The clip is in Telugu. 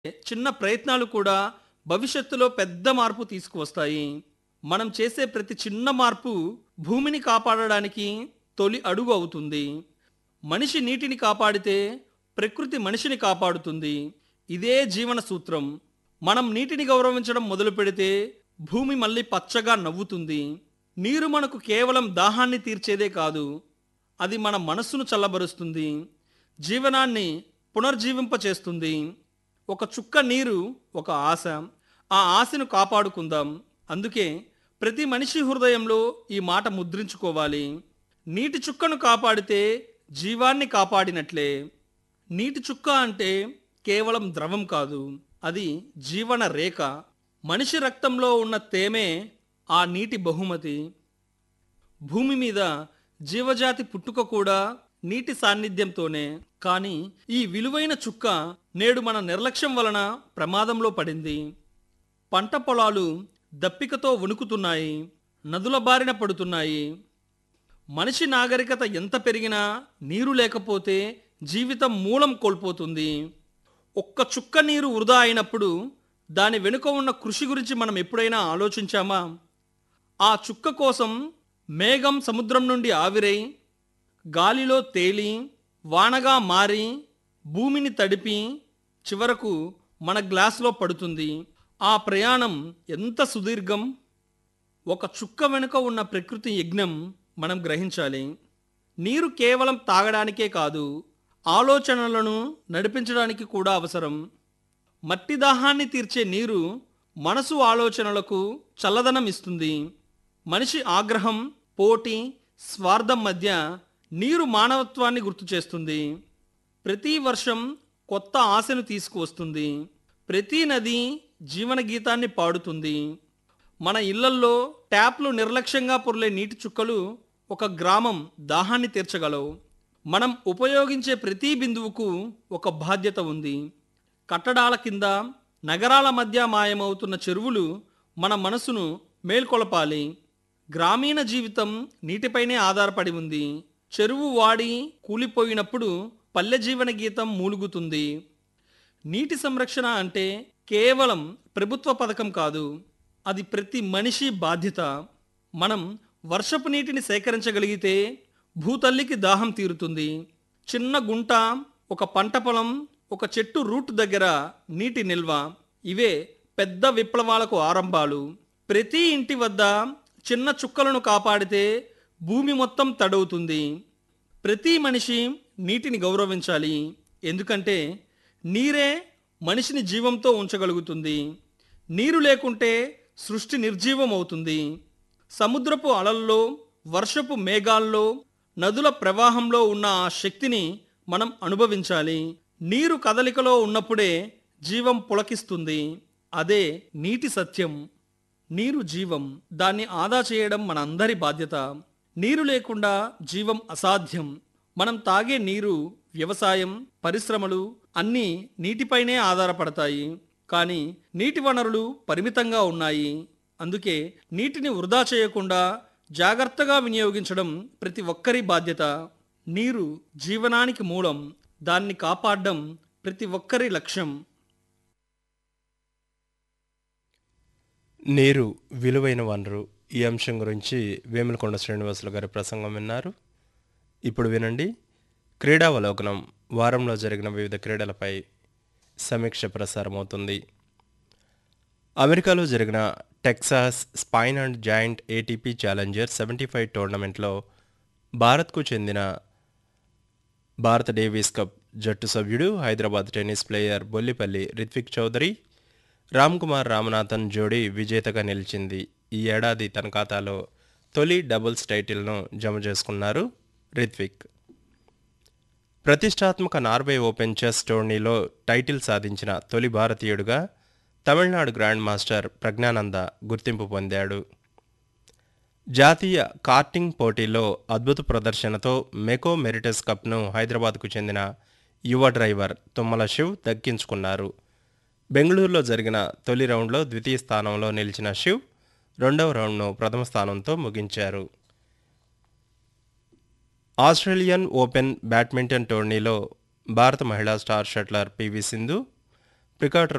చిన్న ప్రయత్నాలు కూడా భవిష్యత్తులో పెద్ద మార్పు తీసుకువస్తాయి మనం చేసే ప్రతి చిన్న మార్పు భూమిని కాపాడడానికి తొలి అడుగు అవుతుంది మనిషి నీటిని కాపాడితే ప్రకృతి మనిషిని కాపాడుతుంది ఇదే జీవన సూత్రం మనం నీటిని గౌరవించడం మొదలు పెడితే భూమి మళ్ళీ పచ్చగా నవ్వుతుంది నీరు మనకు కేవలం దాహాన్ని తీర్చేదే కాదు అది మన మనస్సును చల్లబరుస్తుంది జీవనాన్ని పునర్జీవింపచేస్తుంది ఒక చుక్క నీరు ఒక ఆశ ఆ ఆశను కాపాడుకుందాం అందుకే ప్రతి మనిషి హృదయంలో ఈ మాట ముద్రించుకోవాలి నీటి చుక్కను కాపాడితే జీవాన్ని కాపాడినట్లే నీటి చుక్క అంటే కేవలం ద్రవం కాదు అది జీవన రేఖ మనిషి రక్తంలో ఉన్న తేమే ఆ నీటి బహుమతి భూమి మీద జీవజాతి పుట్టుక కూడా నీటి సాన్నిధ్యంతోనే కానీ ఈ విలువైన చుక్క నేడు మన నిర్లక్ష్యం వలన ప్రమాదంలో పడింది పంట పొలాలు దప్పికతో వణుకుతున్నాయి నదుల బారిన పడుతున్నాయి మనిషి నాగరికత ఎంత పెరిగినా నీరు లేకపోతే జీవితం మూలం కోల్పోతుంది ఒక్క చుక్క నీరు వృధా అయినప్పుడు దాని వెనుక ఉన్న కృషి గురించి మనం ఎప్పుడైనా ఆలోచించామా ఆ చుక్క కోసం మేఘం సముద్రం నుండి ఆవిరై గాలిలో తేలి వానగా మారి భూమిని తడిపి చివరకు మన గ్లాసులో పడుతుంది ఆ ప్రయాణం ఎంత సుదీర్ఘం ఒక చుక్క వెనుక ఉన్న ప్రకృతి యజ్ఞం మనం గ్రహించాలి నీరు కేవలం తాగడానికే కాదు ఆలోచనలను నడిపించడానికి కూడా అవసరం మట్టి దాహాన్ని తీర్చే నీరు మనసు ఆలోచనలకు చల్లదనం ఇస్తుంది మనిషి ఆగ్రహం పోటీ స్వార్థం మధ్య నీరు మానవత్వాన్ని గుర్తు చేస్తుంది ప్రతి వర్షం కొత్త ఆశను తీసుకువస్తుంది ప్రతి నది జీవన గీతాన్ని పాడుతుంది మన ఇళ్లల్లో ట్యాప్లు నిర్లక్ష్యంగా పొర్లే నీటి చుక్కలు ఒక గ్రామం దాహాన్ని తీర్చగలవు మనం ఉపయోగించే ప్రతి బిందువుకు ఒక బాధ్యత ఉంది కట్టడాల కింద నగరాల మధ్య మాయమవుతున్న చెరువులు మన మనసును మేల్కొలపాలి గ్రామీణ జీవితం నీటిపైనే ఆధారపడి ఉంది చెరువు వాడి కూలిపోయినప్పుడు పల్లె జీవన గీతం మూలుగుతుంది నీటి సంరక్షణ అంటే కేవలం ప్రభుత్వ పథకం కాదు అది ప్రతి మనిషి బాధ్యత మనం వర్షపు నీటిని సేకరించగలిగితే భూతల్లికి దాహం తీరుతుంది చిన్న గుంట ఒక పంట పొలం ఒక చెట్టు రూట్ దగ్గర నీటి నిల్వ ఇవే పెద్ద విప్లవాలకు ఆరంభాలు ప్రతి ఇంటి వద్ద చిన్న చుక్కలను కాపాడితే భూమి మొత్తం తడవుతుంది ప్రతి మనిషి నీటిని గౌరవించాలి ఎందుకంటే నీరే మనిషిని జీవంతో ఉంచగలుగుతుంది నీరు లేకుంటే సృష్టి నిర్జీవం అవుతుంది సముద్రపు అలల్లో వర్షపు మేఘాల్లో నదుల ప్రవాహంలో ఉన్న ఆ శక్తిని మనం అనుభవించాలి నీరు కదలికలో ఉన్నప్పుడే జీవం పులకిస్తుంది అదే నీటి సత్యం నీరు జీవం దాన్ని ఆదా చేయడం మన అందరి బాధ్యత నీరు లేకుండా జీవం అసాధ్యం మనం తాగే నీరు వ్యవసాయం పరిశ్రమలు అన్నీ నీటిపైనే ఆధారపడతాయి కానీ నీటి వనరులు పరిమితంగా ఉన్నాయి అందుకే నీటిని వృధా చేయకుండా జాగ్రత్తగా వినియోగించడం ప్రతి ఒక్కరి బాధ్యత నీరు జీవనానికి మూలం దాన్ని కాపాడడం ప్రతి ఒక్కరి లక్ష్యం నీరు విలువైన వనరు ఈ అంశం గురించి వేములకొండ శ్రీనివాసులు గారి ప్రసంగం విన్నారు ఇప్పుడు వినండి క్రీడావలోకనం వారంలో జరిగిన వివిధ క్రీడలపై సమీక్ష ప్రసారమవుతుంది అమెరికాలో జరిగిన Texas Spine and Joint ATP Challenger seventy five టోర్నమెంట్లో భారత్కు చెందిన భారత డేవిస్ కప్ జట్టు సభ్యుడు హైదరాబాద్ టెన్నిస్ ప్లేయర్ బొల్లిపల్లి రిత్విక్ చౌదరి రామ్ కుమార్ రామనాథన్ జోడీ విజేతగా నిలిచింది ఈ ఏడాది తన ఖాతాలో తొలి డబుల్స్ టైటిల్ను జమ చేసుకున్నారు రిత్విక్ ప్రతిష్టాత్మక నార్వే ఓపెన్ చెస్ టోర్నీలో టైటిల్ సాధించిన తొలి భారతీయుడుగా తమిళనాడు గ్రాండ్ మాస్టర్ ప్రజ్ఞానంద గుర్తింపు పొందాడు జాతీయ కార్టింగ్ పోటీలో అద్భుత ప్రదర్శనతో మెకో మెరిటస్ కప్ను హైదరాబాద్కు చెందిన యువ డ్రైవర్ తుమ్మల శివ్ దక్కించుకున్నారు బెంగళూరులో జరిగిన తొలి రౌండ్లో ద్వితీయ స్థానంలో నిలిచిన శివ్ రెండవ రౌండ్ను ప్రథమ స్థానంతో ముగించారు ఆస్ట్రేలియన్ ఓపెన్ బ్యాడ్మింటన్ టోర్నీలో భారత మహిళా స్టార్ షట్లర్ పివి సింధు ప్రికార్డ్